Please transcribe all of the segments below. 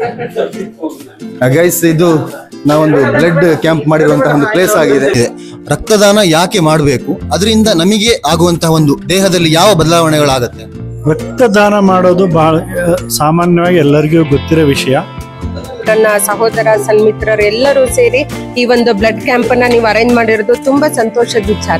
Guys ಇದು ನಾವೊಂದು blood camp ಮಾಡಿರುವಂತಹ ಒಂದು ಪ್ಲೇಸ್ ಆಗಿದೆ ರಕ್ತದಾನ ಯಾಕೆ ಮಾಡಬೇಕು ಅದರಿಂದ ನಮಗೆ ಆಗುವಂತಹ ಒಂದು ದೇಹದಲ್ಲಿ ಯಾವ ಬದಲಾವಣೆಗಳಾಗತ್ತೆ ರಕ್ತದಾನ ಮಾಡೋದು ಬಹಳ ಆ, ಸಾಮಾನ್ಯವಾಗಿ ಎಲ್ಲರಿಗೂ ಗೊತ್ತಿರೋ ವಿಷಯ ನನ್ನ ಸಹೋದರ ಸನ್ಮಿತ್ರರು ಎಲ್ಲರೂ ಸೇರಿ ಈ ಒಂದು ಬ್ಲಡ್ ಕ್ಯಾಂಪ್ ಅನ್ನ ನೀವು ಅರೇಂಜ್ ಮಾಡಿರೋದು ತುಂಬಾ ಸಂತೋಷದ ವಿಚಾರ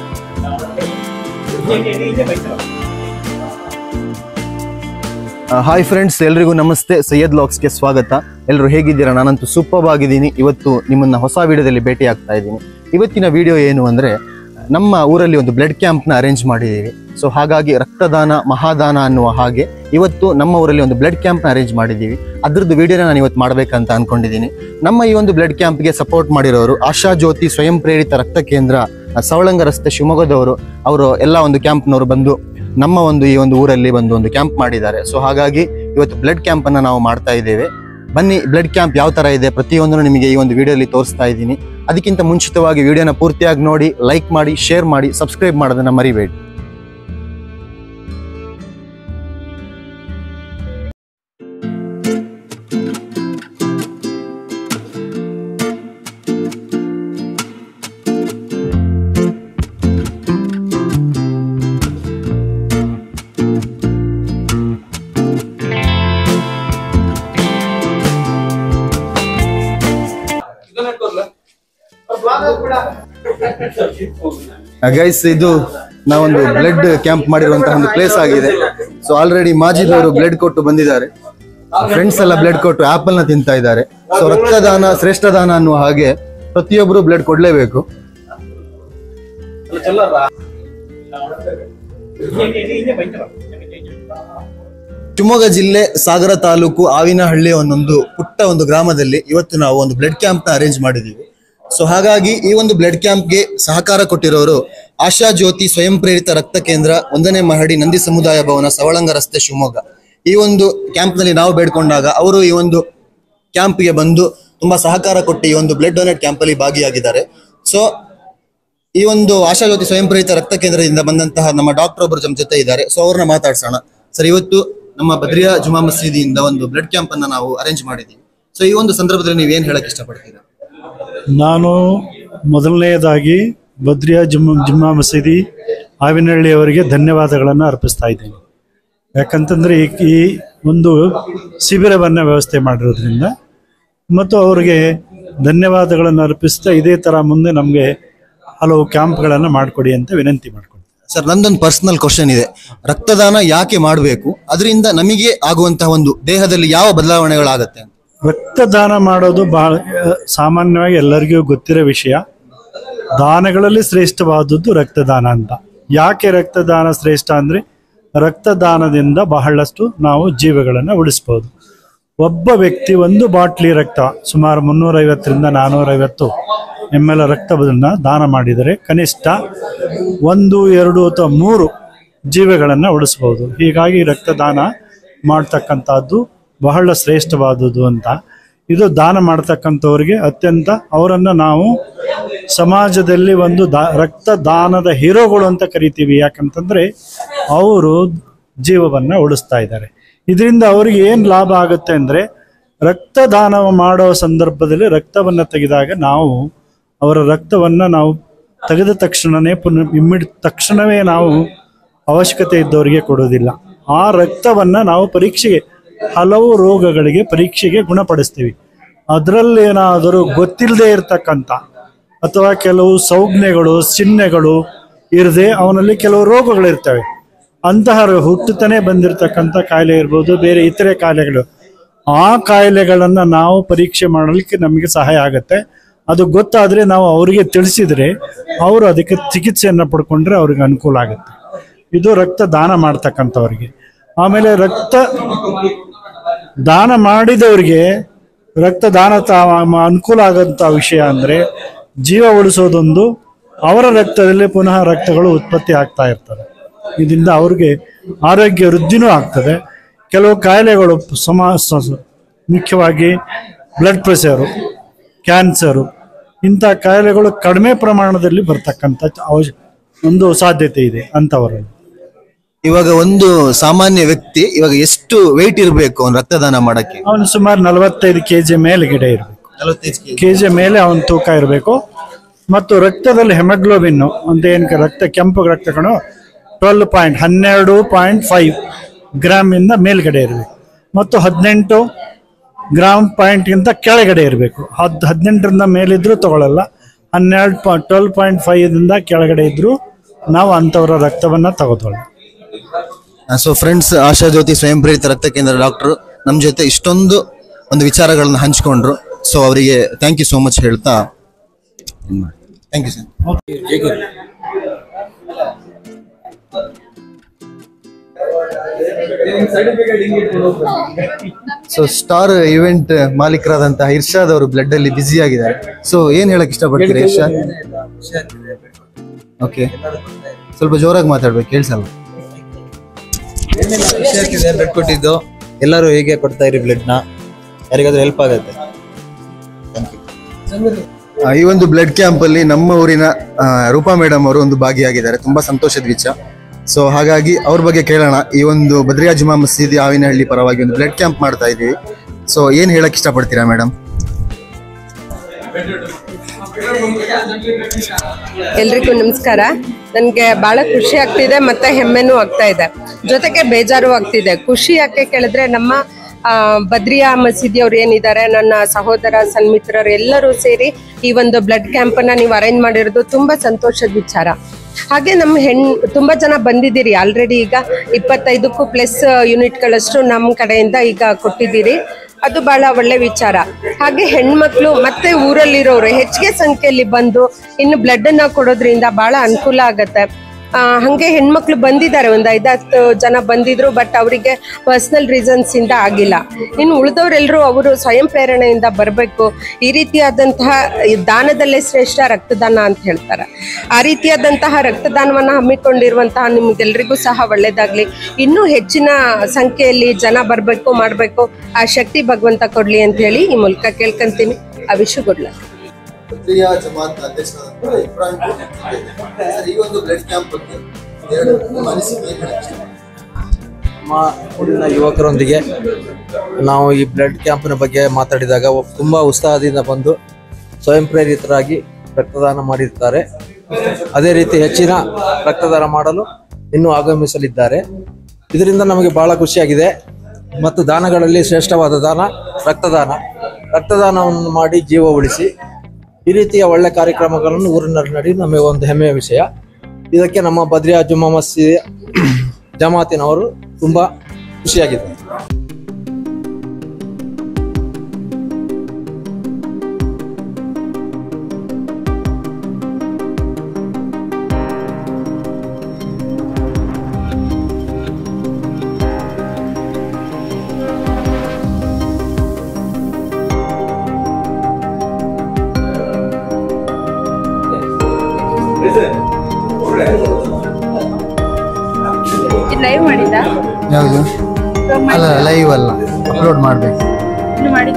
ಹಾಯ್ ಫ್ರೆಂಡ್ಸ್ ಎಲ್ರಿಗೂ ನಮಸ್ತೆ ಸೈಯದ್ ಲಾಕ್ಸ್ಗೆ ಸ್ವಾಗತ ಎಲ್ಲರೂ ಹೇಗಿದ್ದೀರಾ ನಾನಂತೂ ಸೂಪರ್ ಆಗಿದ್ದೀನಿ ಇವತ್ತು ನಿಮ್ಮನ್ನ ಹೊಸ ವಿಡಿಯೋದಲ್ಲಿ ಭೇಟಿ ಆಗ್ತಾ ಇದ್ದೀನಿ ಇವತ್ತಿನ ವಿಡಿಯೋ ಏನು ಅಂದ್ರೆ ನಮ್ಮ ಊರಲ್ಲಿ ಒಂದು ಬ್ಲಡ್ ಕ್ಯಾಂಪ್ನ ಅರೇಂಜ್ ಮಾಡಿದ್ದೀವಿ ಸೊ ಹಾಗಾಗಿ ರಕ್ತದಾನ ಮಹಾದಾನ ಅನ್ನುವ ಹಾಗೆ ಇವತ್ತು ನಮ್ಮ ಊರಲ್ಲಿ ಒಂದು ಬ್ಲಡ್ ಕ್ಯಾಂಪ್ನ ಅರೇಂಜ್ ಮಾಡಿದ್ದೀವಿ ಅದ್ರದ್ದು ವಿಡಿಯೋನ ನಾನು ಇವತ್ತು ಮಾಡಬೇಕಂತ ಅನ್ಕೊಂಡಿದ್ದೀನಿ ನಮ್ಮ ಈ ಒಂದು ಬ್ಲಡ್ ಕ್ಯಾಂಪ್ಗೆ ಸಪೋರ್ಟ್ ಮಾಡಿರೋರು ಆಶಾ ಜ್ಯೋತಿ ಸ್ವಯಂ ಪ್ರೇರಿತ ರಕ್ತ ಕೇಂದ್ರ ಆ, ಸವಳಂಗ ರಸ್ತೆ ಶಿವಮೊಗ್ಗದವರು ಅವರು ಎಲ್ಲ ಒಂದು ಕ್ಯಾಂಪ್ನವರು ಬಂದು ನಮ್ಮ ಒಂದು ಈ ಒಂದು ಊರಲ್ಲಿ ಬಂದು ಒಂದು ಕ್ಯಾಂಪ್ ಮಾಡಿದ್ದಾರೆ ಸೊ ಹಾಗಾಗಿ ಇವತ್ತು ಬ್ಲಡ್ ಕ್ಯಾಂಪ್ ಅನ್ನ ನಾವು ಮಾಡ್ತಾ ಇದ್ದೇವೆ ಬನ್ನಿ ಬ್ಲಡ್ ಕ್ಯಾಂಪ್ ಯಾವ ತರ ಇದೆ ಪ್ರತಿಯೊಂದನ್ನು ನಿಮಗೆ ಈ ಒಂದು ವಿಡಿಯೋಲಿ ತೋರಿಸ್ತಾ ಇದ್ದೀನಿ ಅದಕ್ಕಿಂತ ಮುಂಚಿತವಾಗಿ ವಿಡಿಯೋನ ಪೂರ್ತಿಯಾಗಿ ನೋಡಿ ಲೈಕ್ ಮಾಡಿ ಶೇರ್ ಮಾಡಿ ಸಬ್ಸ್ಕ್ರೈಬ್ ಮಾಡೋದನ್ನ ಮರಿಬೇಡಿ ಗೈಸ್ ಇದು ನಾವೊಂದು ಬ್ಲಡ್ ಕ್ಯಾಂಪ್ ಮಾಡಿರುವಂತಹ ಒಂದು ಪ್ಲೇಸ್ ಆಗಿದೆ ಸೊ ಆಲ್ರೆಡಿ ಮಾಜಿದ್ ಅವರು ಬ್ಲಡ್ ಕೊಟ್ಟು ಬಂದಿದ್ದಾರೆ ಫ್ರೆಂಡ್ಸ್ ಎಲ್ಲ ಬ್ಲಡ್ ಕೊಟ್ಟು ಆಪಲ್ ನ ತಿಂತಾ ಇದ್ದಾರೆ ಸೊ ರಕ್ತದಾನ ಶ್ರೇಷ್ಠ ದಾನ ಅನ್ನುವ ಹಾಗೆ ಪ್ರತಿಯೊಬ್ಬರು ಬ್ಲಡ್ ಕೊಡ್ಲೇಬೇಕು ಶಿವಮೊಗ್ಗ ಜಿಲ್ಲೆ ಸಾಗರ ತಾಲೂಕು ಆವಿನಹಳ್ಳಿ ಒಂದೊಂದು ಪುಟ್ಟ ಒಂದು ಗ್ರಾಮದಲ್ಲಿ ಇವತ್ತು ನಾವು ಒಂದು ಬ್ಲಡ್ ಕ್ಯಾಂಪ್ ನ ಅರೇಂಜ್ ಮಾಡಿದ್ದೀವಿ ಸೊ ಹಾಗಾಗಿ ಈ ಒಂದು ಬ್ಲಡ್ ಕ್ಯಾಂಪ್ಗೆ ಸಹಕಾರ ಕೊಟ್ಟಿರೋರು ಆಶಾ ಜ್ಯೋತಿ ಸ್ವಯಂ ಪ್ರೇರಿತ ರಕ್ತ ಕೇಂದ್ರ ಒಂದನೇ ಮಹಡಿ ನಂದಿ ಸಮುದಾಯ ಭವನ ಸವಳಂಗ ರಸ್ತೆ ಶಿವಮೊಗ್ಗ ಈ ಒಂದು ಕ್ಯಾಂಪ್ ನಲ್ಲಿ ನಾವು ಬೇಡ್ಕೊಂಡಾಗ ಅವರು ಈ ಒಂದು ಕ್ಯಾಂಪ್ಗೆ ಬಂದು ತುಂಬಾ ಸಹಕಾರ ಕೊಟ್ಟು ಈ ಒಂದು ಬ್ಲಡ್ ಡೊನೇಟ್ ಕ್ಯಾಂಪ್ ಅಲ್ಲಿ ಭಾಗಿಯಾಗಿದ್ದಾರೆ ಸೊ ಈ ಒಂದು ಆಶಾ ಜ್ಯೋತಿ ಸ್ವಯಂ ಪ್ರೇರಿತ ರಕ್ತ ಕೇಂದ್ರದಿಂದ ಬಂದಂತಹ ನಮ್ಮ ಡಾಕ್ಟರ್ ಒಬ್ಬರು ನಮ್ಮ ಜೊತೆ ಇದ್ದಾರೆ ಸೊ ಅವ್ರನ್ನ ಮಾತಾಡ್ಸೋಣ ಸರ್ ಇವತ್ತು ನಮ್ಮ ಬದ್ರಿಯಾ ಜುಮಾ ಮಸೀದಿಯಿಂದ ಒಂದು ಬ್ಲಡ್ ಕ್ಯಾಂಪ್ ಅನ್ನ ನಾವು ಅರೇಂಜ್ ಮಾಡಿದ್ದೀವಿ ಸೊ ಈ ಒಂದು ಸಂದರ್ಭದಲ್ಲಿ ನೀವು ಏನ್ ಹೇಳಕ್ ಇಷ್ಟಪಡ್ತೀರಾ ನಾನು ಮೊದಲನೆಯದಾಗಿ ಬದ್ರಿಯಾ ಜುಮ್ ಜುಮ್ಮಾ ಮಸೀದಿ ಆವಿನಹಳ್ಳಿ ಅವರಿಗೆ ಧನ್ಯವಾದಗಳನ್ನು ಅರ್ಪಿಸ್ತಾ ಇದ್ದೀನಿ ಯಾಕಂತಂದರೆ ಈ ಈ ಒಂದು ಶಿಬಿರವನ್ನು ವ್ಯವಸ್ಥೆ ಮಾಡಿರೋದ್ರಿಂದ ಮತ್ತು ಅವರಿಗೆ ಧನ್ಯವಾದಗಳನ್ನು ಅರ್ಪಿಸ್ತಾ ಇದೇ ಥರ ಮುಂದೆ ನಮಗೆ ಹಲವು ಕ್ಯಾಂಪ್ಗಳನ್ನು ಮಾಡಿಕೊಡಿ ಅಂತ ವಿನಂತಿ ಮಾಡ್ಕೊಡ್ತೀನಿ ಸರ್ ನಂದೊಂದು ಪರ್ಸನಲ್ ಕ್ವಶನ್ ಇದೆ ರಕ್ತದಾನ ಯಾಕೆ ಮಾಡಬೇಕು ಅದರಿಂದ ನಮಗೆ ಆಗುವಂತಹ ಒಂದು ದೇಹದಲ್ಲಿ ಯಾವ ಬದಲಾವಣೆಗಳಾಗತ್ತೆ ಅಂತ ರಕ್ತದಾನ ಮಾಡೋದು ಬಹಳ ಆ, ಸಾಮಾನ್ಯವಾಗಿ ಎಲ್ಲರಿಗೂ ಗೊತ್ತಿರೋ ವಿಷಯ ದಾನಗಳಲ್ಲಿ ಶ್ರೇಷ್ಠವಾದದ್ದು ರಕ್ತದಾನ ಅಂತ ಯಾಕೆ ರಕ್ತದಾನ ಶ್ರೇಷ್ಠ ಅಂದರೆ ರಕ್ತದಾನದಿಂದ ಬಹಳಷ್ಟು ನಾವು ಜೀವಗಳನ್ನು ಉಳಿಸ್ಬೋದು ಒಬ್ಬ ವ್ಯಕ್ತಿ ಒಂದು ಬಾಟ್ಲಿ ರಕ್ತ ಸುಮಾರು ಮುನ್ನೂರೈವತ್ತರಿಂದ ನಾನ್ನೂರೈವತ್ತು ಎಮ್ ಎಲ್ ರಕ್ತವನ್ನು ದಾನ ಮಾಡಿದರೆ ಕನಿಷ್ಠ ಒಂದು ಎರಡು ಅಥವಾ ಮೂರು ಜೀವಗಳನ್ನು ಉಳಿಸ್ಬೋದು ಹೀಗಾಗಿ ರಕ್ತದಾನ ಮಾಡ್ತಕ್ಕಂಥದ್ದು ಬಹಳ ಶ್ರೇಷ್ಠವಾದುದು ಅಂತ ಇದು ದಾನ ಮಾಡ್ತಕ್ಕಂಥವ್ರಿಗೆ ಅತ್ಯಂತ ಅವರನ್ನು ನಾವು ಸಮಾಜದಲ್ಲಿ ಒಂದು ದಾ ರಕ್ತದಾನದ ಹೀರೋಗಳು ಅಂತ ಕರಿತೀವಿ ಯಾಕಂತಂದ್ರೆ ಅವರು ಜೀವವನ್ನು ಉಳಿಸ್ತಾ ಇದ್ದಾರೆ ಇದರಿಂದ ಅವರಿಗೆ ಏನು ಲಾಭ ಆಗುತ್ತೆ ಅಂದರೆ ರಕ್ತದಾನ ಮಾಡೋ ಸಂದರ್ಭದಲ್ಲಿ ರಕ್ತವನ್ನು ತೆಗೆದಾಗ ನಾವು ಅವರ ರಕ್ತವನ್ನು ನಾವು ತೆಗೆದ ತಕ್ಷಣವೇ ಪುನಃ ಇಮ್ಮಿಡ್ ತಕ್ಷಣವೇ ನಾವು ಅವಶ್ಯಕತೆ ಇದ್ದವರಿಗೆ ಕೊಡೋದಿಲ್ಲ ಆ ರಕ್ತವನ್ನು ನಾವು ಪರೀಕ್ಷೆಗೆ ಹಲವು ರೋಗಗಳಿಗೆ ಪರೀಕ್ಷೆಗೆ ಗುಣಪಡಿಸ್ತೀವಿ ಅದರಲ್ಲೇನಾದರೂ ಗೊತ್ತಿಲ್ಲದೆ ಇರತಕ್ಕಂಥ ಅಥವಾ ಕೆಲವು ಸಂಜ್ಞೆಗಳು ಚಿಹ್ನೆಗಳು ಇರದೆ ಅವನಲ್ಲಿ ಕೆಲವು ರೋಗಗಳಿರ್ತವೆ ಅಂತಹ ರೋ- ಹುಟ್ಟುತ್ತಾನೆ ಬಂದಿರತಕ್ಕಂಥ ಕಾಯಿಲೆ ಇರ್ಬೋದು ಬೇರೆ ಇತರೆ ಕಾಯಿಲೆಗಳು ಆ ಕಾಯಿಲೆಗಳನ್ನು ನಾವು ಪರೀಕ್ಷೆ ಮಾಡಲಿಕ್ಕೆ ನಮಗೆ ಸಹಾಯ ಆಗುತ್ತೆ ಅದು ಗೊತ್ತಾದರೆ ನಾವು ಅವರಿಗೆ ತಿಳಿಸಿದರೆ ಅವರು ಅದಕ್ಕೆ ಚಿಕಿತ್ಸೆಯನ್ನು ಪಡ್ಕೊಂಡ್ರೆ ಅವ್ರಿಗೆ ಅನುಕೂಲ ಆಗುತ್ತೆ ಇದು ರಕ್ತ ದಾನ ಮಾಡ್ತಕ್ಕಂಥವ್ರಿಗೆ ಆಮೇಲೆ ರಕ್ತ ದಾನ ಮಾಡಿದವರಿಗೆ ರಕ್ತದಾನ ತ- ಮ- ಅನುಕೂಲ ಆಗೋಂಥ ವಿಷಯ ಅಂದರೆ ಜೀವ ಉಳಿಸೋದೊಂದು ಅವರ ರಕ್ತದಲ್ಲಿ ಪುನಃ ರಕ್ತಗಳು ಉತ್ಪತ್ತಿ ಆಗ್ತಾ ಇರ್ತವೆ ಇದರಿಂದ ಅವ್ರಿಗೆ ಆರೋಗ್ಯ ವೃದ್ಧಿನೂ ಆಗ್ತದೆ ಕೆಲವು ಕಾಯಿಲೆಗಳು ಸಮ ಸ- ಸ- ಮುಖ್ಯವಾಗಿ ಬ್ಲಡ್ ಪ್ರೆಷರು ಕ್ಯಾನ್ಸರು ಇಂಥ ಕಾಯಿಲೆಗಳು ಕಡಿಮೆ ಪ್ರಮಾಣದಲ್ಲಿ ಬರ್ತಕ್ಕಂಥ ಅವಶ್ಯ ಒಂದು ಸಾಧ್ಯತೆ ಇದೆ ಅಂಥವರಲ್ಲಿ ಇವಾಗ ಒಂದು ಸಾಮಾನ್ಯ ವ್ಯಕ್ತಿ ಇವಾಗ ಎಷ್ಟು ವೆಯ್ಟ್ ಇರಬೇಕು ಅವ್ನು ರಕ್ತದಾನ ಮಾಡಕ್ಕೆ ಅವನು ಸುಮಾರು ನಲವತ್ತೈದು ಕೆ ಜಿ ಮೇಲ್ಗಡೆ ಇರಬೇಕು ಕೆ ಜಿ ಮೇಲೆ ಅವನ ತೂಕ ಇರಬೇಕು ಮತ್ತು ರಕ್ತದಲ್ಲಿ ಹೆಮಗ್ಲೋಬಿನ್ ಅಂತ ಏನು ರಕ್ತ ಕೆಂಪು ರಕ್ತ ಕಣ ಟ್ವೆಲ್ ಪಾಯಿಂಟ್ ಹನ್ನೆರಡು ಪಾಯಿಂಟ್ ಫೈವ್ ಗ್ರಾಮ್ ಇಂದ ಮೇಲ್ಗಡೆ ಇರಬೇಕು ಮತ್ತು ಹದಿನೆಂಟು ಗ್ರಾಮ್ ಪಾಯಿಂಟ್ಗಿಂತ ಕೆಳಗಡೆ ಇರಬೇಕು ಹದ್ ಹದಿನೆಂಟರಿಂದ ಮೇಲಿದ್ರೂ ತಗೊಳ್ಳಲ್ಲ ಹನ್ನೆರಡು ಪಾ ಟ್ವೆಲ್ ಪಾಯಿಂಟ್ ಫೈವ್ದಿಂದ ಕೆಳಗಡೆ ಇದ್ರೂ ನಾವು ಅಂಥವರ ರಕ್ತವನ್ನು ತಗೋತೋಳ ಸೊ ಫ್ರೆಂಡ್ಸ್ ಆಶಾ ಜ್ಯೋತಿ ಸ್ವಯಂ ಪ್ರೇರಿತ ರಕ್ತ ಕೇಂದ್ರ ಡಾಕ್ಟರ್ ನಮ್ಮ ಜೊತೆ ಇಷ್ಟೊಂದು ಒಂದು ವಿಚಾರಗಳನ್ನ ಹಂಚ್ಕೊಂಡ್ರು ಸೊ ಅವರಿಗೆ ಥ್ಯಾಂಕ್ ಯು ಸೋ ಮಚ್ ಹೇಳ್ತಾ thank you sir so star event ಮಾಲೀಕರಾದಂತಹ ಇರ್ಷಾದ್ ಅವರು ಬ್ಲಡ್ ಅಲ್ಲಿ ಬ್ಯುಸಿ ಆಗಿದ್ದಾರೆ ಸೊ ಏನ್ ಹೇಳಕ್ ಇಷ್ಟಪಡ್ತೀರಿ ಇರ್ಷಾದ್ ಓಕೆ ಸ್ವಲ್ಪ ಜೋರಾಗಿ ಮಾತಾಡ್ಬೇಕು ಕೇಳ್ಸಲ್ಲ ಖುಷಿ ಆಗ್ತಿದೆ ಬ್ಲಡ್ ಕೊಟ್ಟಿದ್ದು ಎಲ್ಲರೂ ಹೀಗೆ ಕೊಡ್ತಾ ಇರಿ ಬ್ಲಡ್ ನ ಯಾರಿಗಾದ್ರೂ ಹೆಲ್ಪ್ ಆಗುತ್ತೆ ಆ, ಈ ಒಂದು ಬ್ಲಡ್ ಕ್ಯಾಂಪ್ ಅಲ್ಲಿ ನಮ್ಮ ಊರಿನ ಆ, ರೂಪಾ ಮೇಡಮ್ ಅವರು ಒಂದು ಭಾಗಿಯಾಗಿದ್ದಾರೆ ತುಂಬಾ ಸಂತೋಷದ ವಿಚಾರ ಸೊ ಹಾಗಾಗಿ ಅವ್ರ ಬಗ್ಗೆ ಕೇಳೋಣ ಈ ಒಂದು ಬದ್ರಿಯಾ ಜುಮಾ ಮಸೀದಿ ಆವಿನಹಳ್ಳಿ ಪರವಾಗಿ ಒಂದು ಬ್ಲಡ್ ಕ್ಯಾಂಪ್ ಮಾಡ್ತಾ ಇದೀವಿ ಸೊ ಏನ್ ಹೇಳಕ್ ಇಷ್ಟಪಡ್ತೀರಾ ಮೇಡಮ್ ಎಲ್ರಿಗೂ ನಮಸ್ಕಾರ ನನಗೆ ಬಹಳ ಖುಷಿ ಆಗ್ತಿದೆ ಮತ್ತೆ ಹೆಮ್ಮೆನೂ ಆಗ್ತಾ ಇದೆ ಜೊತೆಗೆ ಬೇಜಾರು ಆಗ್ತಿದೆ ಖುಷಿ ಯಾಕೆ ಕೇಳಿದ್ರೆ ನಮ್ಮ ಆ, ಬದ್ರಿಯಾ ಮಸೀದಿಯವ್ರು ಏನಿದ್ದಾರೆ ನನ್ನ ಸಹೋದರ ಸನ್ಮಿತ್ರರು ಎಲ್ಲರೂ ಸೇರಿ ಈ ಒಂದು ಬ್ಲಡ್ ಕ್ಯಾಂಪನ್ನ ನೀವು ಅರೇಂಜ್ ಮಾಡಿರೋದು ತುಂಬಾ ಸಂತೋಷದ ವಿಚಾರ ಹಾಗೆ ನಮ್ಮ ಹೆಣ್ ತುಂಬಾ ಜನ ಬಂದಿದ್ದೀರಿ ಆಲ್ರೆಡಿ ಈಗ ಇಪ್ಪತ್ತೈದಕ್ಕೂ ಪ್ಲಸ್ ಯೂನಿಟ್ಗಳಷ್ಟು ನಮ್ಮ ಕಡೆಯಿಂದ ಈಗ ಕೊಟ್ಟಿದ್ದೀರಿ ಅದು ಬಹಳ ಒಳ್ಳೆ ವಿಚಾರ ಹಾಗೆ ಹೆಣ್ಮಕ್ಳು ಮತ್ತೆ ಊರಲ್ಲಿರೋರು ಹೆಚ್ಚಿಗೆ ಸಂಖ್ಯೆಯಲ್ಲಿ ಬಂದು ಇನ್ನು ಬ್ಲಡ್ ಅನ್ನ ಕೊಡೋದ್ರಿಂದ ಬಹಳ ಅನುಕೂಲ ಆಗತ್ತೆ ಆ, ಹಂಗೆ ಹೆಣ್ಮಕ್ಳು ಬಂದಿದ್ದಾರೆ ಒಂದು ಐದತ್ತು ಜನ ಬಂದಿದ್ರು ಬಟ್ ಅವರಿಗೆ ಪರ್ಸನಲ್ ರೀಸನ್ಸ್ ಇಂದ ಆಗಿಲ್ಲ ಇನ್ನು ಉಳಿದವರೆಲ್ಲರೂ ಅವರು ಸ್ವಯಂ ಪ್ರೇರಣೆಯಿಂದ ಬರಬೇಕು ಈ ರೀತಿಯಾದಂತಹ ಈ ದಾನದಲ್ಲೇ ಶ್ರೇಷ್ಠ ರಕ್ತದಾನ ಅಂತ ಹೇಳ್ತಾರೆ ಆ ರೀತಿಯಾದಂತಹ ರಕ್ತದಾನವನ್ನ ಹಮ್ಮಿಕೊಂಡಿರುವಂತಹ ನಿಮ್ಗೆಲ್ರಿಗೂ ಸಹ ಒಳ್ಳೇದಾಗ್ಲಿ ಇನ್ನೂ ಹೆಚ್ಚಿನ ಸಂಖ್ಯೆಯಲ್ಲಿ ಜನ ಬರಬೇಕು ಮಾಡಬೇಕು ಆ ಶಕ್ತಿ ಭಗವಂತ ಕೊಡ್ಲಿ ಅಂತ ಹೇಳಿ ಈ ಮೂಲಕ ಕೇಳ್ಕೊಂತೀನಿ ಆ ವಿಷಯ ಕೊಡ್ಲ ಬದ್ರಿಯಾ ಜಮಾತ್ ಅಧ್ಯಕ್ಷರಾದಂತಹ ಇಬ್ರಾಹಿಂ ಸರ್, ಈ ಒಂದು ಬ್ಲಡ್ ಕ್ಯಾಂಪ್ ಬಗ್ಗೆ ಎರಡು ನಿಮ್ಮ ಅನಿಸಿಕೆ ಏನ್ ಹೇಳಕ್ ಇಷ್ಟಪಡ್ತೀರಾ? ನಮ್ಮ ಊರಿನ ಯುವಕರೊಂದಿಗೆ ನಾವು ಈ ಬ್ಲಡ್ ಕ್ಯಾಂಪಿನ ಬಗ್ಗೆ ಮಾತಾಡಿದಾಗ ಒ- ತುಂಬಾ ಉತ್ಸಾಹದಿಂದ ಬಂದು ಸ್ವಯಂ ಪ್ರೇರಿತರಾಗಿ ರಕ್ತದಾನ ಮಾಡಿರ್ತಾರೆ ಅದೇ ರೀತಿ ಹೆಚ್ಚಿನ ರಕ್ತದಾನ ಮಾಡಲು ಇನ್ನೂ ಆಗಮಿಸಲಿದ್ದಾರೆ ಇದರಿಂದ ನಮಗೆ ಬಹಳ ಖುಷಿಯಾಗಿದೆ ಮತ್ತು ದಾನಗಳಲ್ಲಿ ಶ್ರೇಷ್ಠವಾದ ದಾನ ರಕ್ತದಾನ ರಕ್ತದಾನವನ್ನು ಮಾಡಿ ಜೀವ ಉಳಿಸಿ ಈ ರೀತಿಯ ಒಳ್ಳೆ ಕಾರ್ಯಕ್ರಮಗಳನ್ನು ಊರಿನಲ್ಲಿ ನಡಿ ನಮಗೆ ಒಂದು ಹೆಮ್ಮೆಯ ವಿಷಯ ಇದಕ್ಕೆ ನಮ್ಮ ಬದ್ರಿಯಾ ಜುಮ್ಮಾ ಮಸೀದಿ ಜಮಾತಿನವರು ತುಂಬಾ ಖುಷಿಯಾಗಿದ್ದಾರೆ ಲೈವ್ ಮಾಡಿದ್ದ ಯಾವುದು ಅಲ್ಲ ಲೈವ್ ಅಲ್ಲ ಅಪ್ಲೋಡ್ ಮಾಡ್ಬೇಕು ಇನ್ನು ಮಾಡಿದ್ದ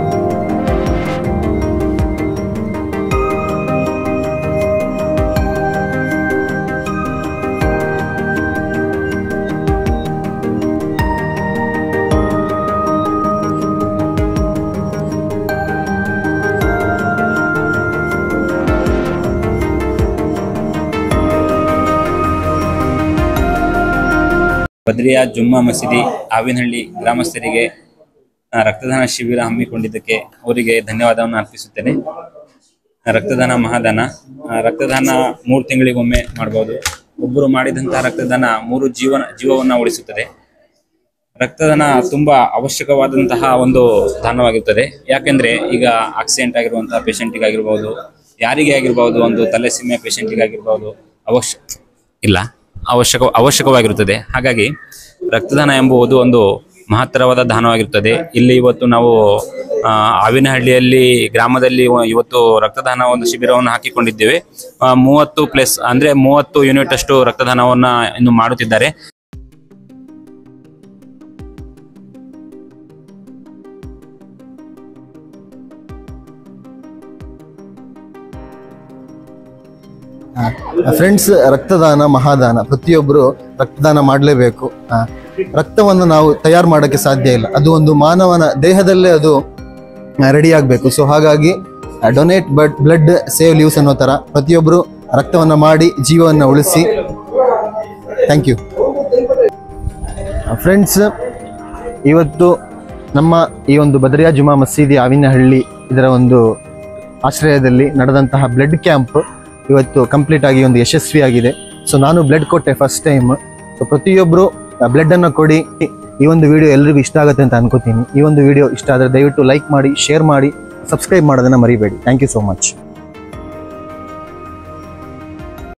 ಬದ್ರಿಯಾ ಜುಮ್ಮಾ ಮಸೀದಿ ಆವಿನಹಳ್ಳಿ ಗ್ರಾಮಸ್ಥರಿಗೆ ಆ, ರಕ್ತದಾನ ಶಿಬಿರ ಹಮ್ಮಿಕೊಂಡಿದ್ದಕ್ಕೆ ಅವರಿಗೆ ಧನ್ಯವಾದವನ್ನು ಅರ್ಪಿಸುತ್ತೇನೆ ಆ, ರಕ್ತದಾನ ಮಹಾದಾನ ಆ, ರಕ್ತದಾನ ಮೂರು ತಿಂಗಳಿಗೊಮ್ಮೆ ಮಾಡಬಹುದು ಒಬ್ಬರು ಮಾಡಿದಂತಹ ರಕ್ತದಾನ ಮೂರು ಜೀವನ ಜೀವವನ್ನ ಉಳಿಸುತ್ತದೆ ರಕ್ತದಾನ ತುಂಬಾ ಅವಶ್ಯಕವಾದಂತಹ ಒಂದು ದಾನವಾಗಿರುತ್ತದೆ ಯಾಕೆಂದ್ರೆ ಈಗ ಆಕ್ಸಿಡೆಂಟ್ ಆಗಿರುವಂತಹ ಪೇಷಂಟಿಗಾಗಿರ್ಬೋದು ಯಾರಿಗೆ ಆಗಿರ್ಬೋದು ಒಂದು ತಲೆಸಿಮೆ ಪೇಷಂಟಿಗಾಗಿರ್ಬೋದು ಅವಶ್ಯ ಇಲ್ಲ ಅವಶ್ಯಕ ಅವಶ್ಯಕವಾಗಿರುತ್ತದೆ ಹಾಗಾಗಿ ರಕ್ತದಾನ ಎಂಬುದು ಒಂದು ಮಹತ್ತರವಾದ ದಾನವಾಗಿರುತ್ತದೆ ಇಲ್ಲಿ ಇವತ್ತು ನಾವು ಆ, ಆವಿನಹಳ್ಳಿಯಲ್ಲಿ ಗ್ರಾಮದಲ್ಲಿ ಇವ- ಇವತ್ತು ರಕ್ತದಾನ ಒಂದು ಶಿಬಿರವನ್ನು ಹಾಕಿಕೊಂಡಿದ್ದೇವೆ ಆ, ಮೂವತ್ತು ಪ್ಲಸ್ ಅಂದ್ರೆ ಮೂವತ್ತು ಯೂನಿಟ್ ಅಷ್ಟು ರಕ್ತದಾನವನ್ನ ಇನ್ನು ಮಾಡುತ್ತಿದ್ದಾರೆ ಫ್ರೆಂಡ್ಸ್ ರಕ್ತದಾನ ಮಹಾದಾನ ಪ್ರತಿಯೊಬ್ಬರು ರಕ್ತದಾನ ಮಾಡಲೇಬೇಕು ರಕ್ತವನ್ನು ನಾವು ತಯಾರು ಮಾಡೋಕ್ಕೆ ಸಾಧ್ಯ ಇಲ್ಲ ಅದು ಒಂದು ಮಾನವನ ದೇಹದಲ್ಲೇ ಅದು ರೆಡಿ ಆಗಬೇಕು ಸೊ ಹಾಗಾಗಿ donate but blood save lives ಅನ್ನೋ ಥರ ಪ್ರತಿಯೊಬ್ಬರು ರಕ್ತವನ್ನು ಮಾಡಿ ಜೀವವನ್ನು ಉಳಿಸಿ ಥ್ಯಾಂಕ್ ಯು ಫ್ರೆಂಡ್ಸ್ ಇವತ್ತು ನಮ್ಮ ಈ ಒಂದು ಬದರಿಯಾ ಜುಮಾ ಮಸೀದಿ ಆವಿನಹಳ್ಳಿ ಇದರ ಒಂದು ಆಶ್ರಯದಲ್ಲಿ ನಡೆದಂತಹ ಬ್ಲಡ್ ಕ್ಯಾಂಪ್ ಇವತ್ತು ಕಂಪ್ಲೀಟ್ ಆಗಿ ಒಂದು ಯಶಸ್ವಿಯಾಗಿದೆ ಸೊ ನಾನು ಬ್ಲಡ್ ಕೊಟ್ಟೆ ಫಸ್ಟ್ ಟೈಮ್ ಸೊ ಪ್ರತಿಯೊಬ್ಬರು ಬ್ಲಡ್ ಅನ್ನು ಕೊಡಿ ಈ ಒಂದು ವಿಡಿಯೋ ಎಲ್ರಿಗೂ ಇಷ್ಟ ಆಗುತ್ತೆ ಅಂತ ಅನ್ಕೋತೀನಿ ಈ ಒಂದು ವಿಡಿಯೋ ಇಷ್ಟ ಆದರೆ ದಯವಿಟ್ಟು ಲೈಕ್ ಮಾಡಿ ಶೇರ್ ಮಾಡಿ ಸಬ್ಸ್ಕ್ರೈಬ್ ಮಾಡೋದನ್ನ ಮರಿಬೇಡಿ ಥ್ಯಾಂಕ್ ಯು ಸೋ ಮಚ್